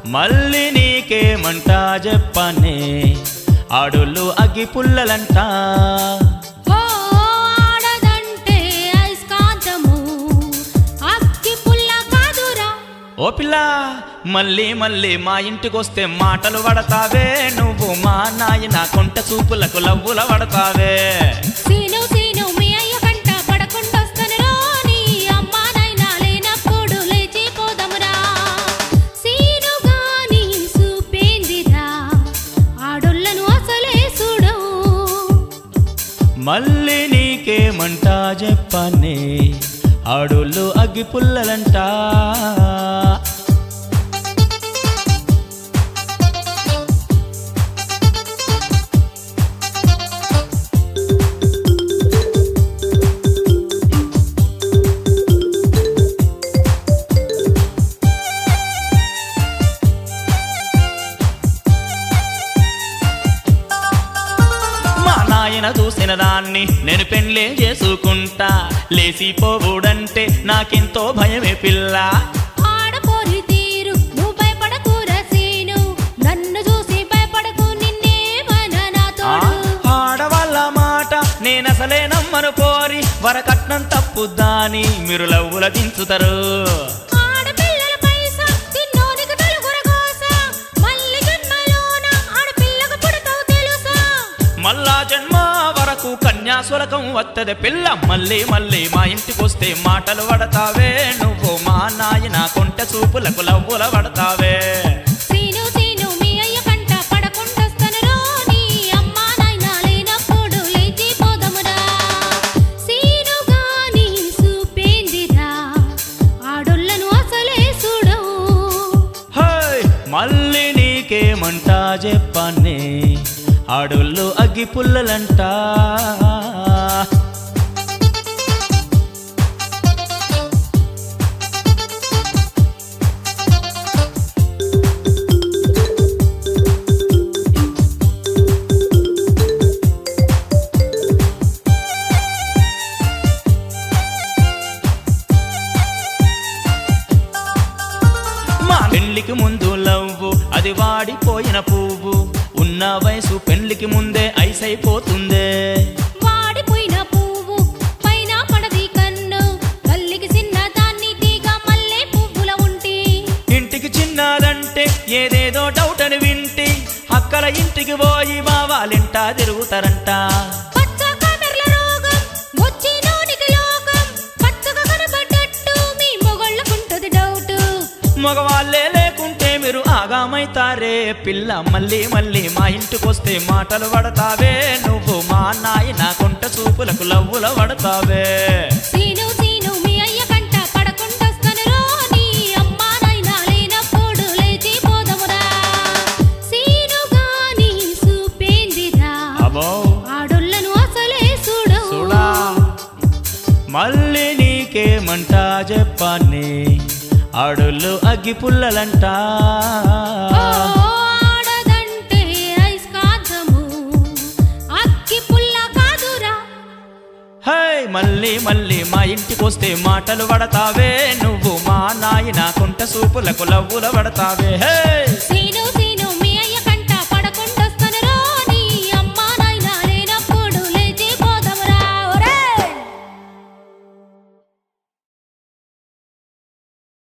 మళ్ళీ నీకేమంటా చెప్పనే ఆడుళ్ళు అగ్గి పుల్లలంట ఓ ఆడదంటే అయస్కాంతము అగ్గి పుల్ల కాదురా ఓ పిల్ల మళ్ళీ మళ్ళీ మా ఇంటికొస్తే మాటలు పడతావే నువ్వు మా నాయన కొంట చూపులకు లవ్వుల పడతావే సీను సీను మీ అయ్య కంట పడకుండొస్తనురా నీ అమ్మానైనా లేనప్పుడు లేచిపోదమురా సీను గాని సూపేందిరా ఆడోళ్ళను అసలే చూడు మళ్ళీ నీకేమంటా చెప్పనే ఆడుళ్ళు అగ్గి పుల్లలంట మా నాయన చూసిన దాన్ని నేను పెళ్ళే చేసుకుంటా లేసిపోవుడంటే నాకెంతో భయమే పిల్ల ఆడపోరి తీరు నువ్వు భయపడకురా సీను నన్ను చూసి భయపడకు నిన్నేమన ఆ, నాతోడు ఆడవాళ్ళ మాట నేనసలే నమ్మను పోరి వరకట్నం తప్పుద్దాని మీరు లవ్వుల దించుతారు ఆడపిల్లల పైసా తిన్నోనికి నలుగుర గోస మళ్ళీ జన్మలోన ఆడపిల్లకు పుడతావు తెలుసా మళ్ళా జన్మ వరకు కన్యాశులకం వత్తది పిల్ల మళ్ళీ మళ్ళీ మా ఇంటికొస్తే మాటలు పడతావే నువ్వు మా నాయన కొంట చూపులకు లవ్వుల పడతావే సీను సీను మీ అయ్య కంట పడకుండొస్తనురో నీ అమ్మా నాయనా లేనప్పుడు లేచిపోదమురా సీను గాని సూపేందిరా ఆడోళ్ళను అసలే చూడు హై మళ్ళీ నీకేమంటా చెప్పానే ఆడోళ్ళు అగ్గి పుల్లలంట మా పెళ్లికి ముందు లవ్వు అది వాడిపోయిన పువ్వు ఉన్న వయసు పెళ్లికి ముందే ఐసైపోతుందే వాడిపోయిన పువ్వు పైన పడది కన్ను తల్లికి చిన్న దాన్ని తీగ మల్లె పువ్వుల ఉంటి ఇంటికి చిన్నదంటే ఏదేదో డౌట్ అని వింటి అక్కల ఇంటికి పోయి మా వాళ్ళింటా తిరుగుతారంట పచ్చ కామెర్ల రోగం వచ్చి నోనికి లోకం పచ్చగా కనబడ్డట్టు మీ మొగళ్ళకుంటది డౌట్ మగవాళ్ళే లేకుంటే మీరు ఆగామైతారే పిల్ల మళ్ళీ మళ్ళీ మా ఇంటికొస్తే మాటలు పడతావే నువ్వు మా నాయన కొంట చూపులకు లవ్వుల పడతావే సీను సీను మీ అయ్య కంట పడకుండొస్తనురో నీ అమ్మా నాయనా లేనప్పుడు లేచిపోదమురా సీను గాని సూపేందిరా అబో ఆడోళ్ళను అసలే చూడు చూడా మళ్ళీ నీకేమంటా చెప్పాన్ని ఆడుళ్ళు అగ్గి పుల్లలంట ఓ ఆడదంటే అయస్కాంతము అక్కి పుల్ల కాదురా హై మళ్ళీ మళ్ళీ మా ఇంటికొస్తే మాటలు పడతావే నువ్వు మా నాయన కొంట సూపులకు లవ్వుల పడతావే హే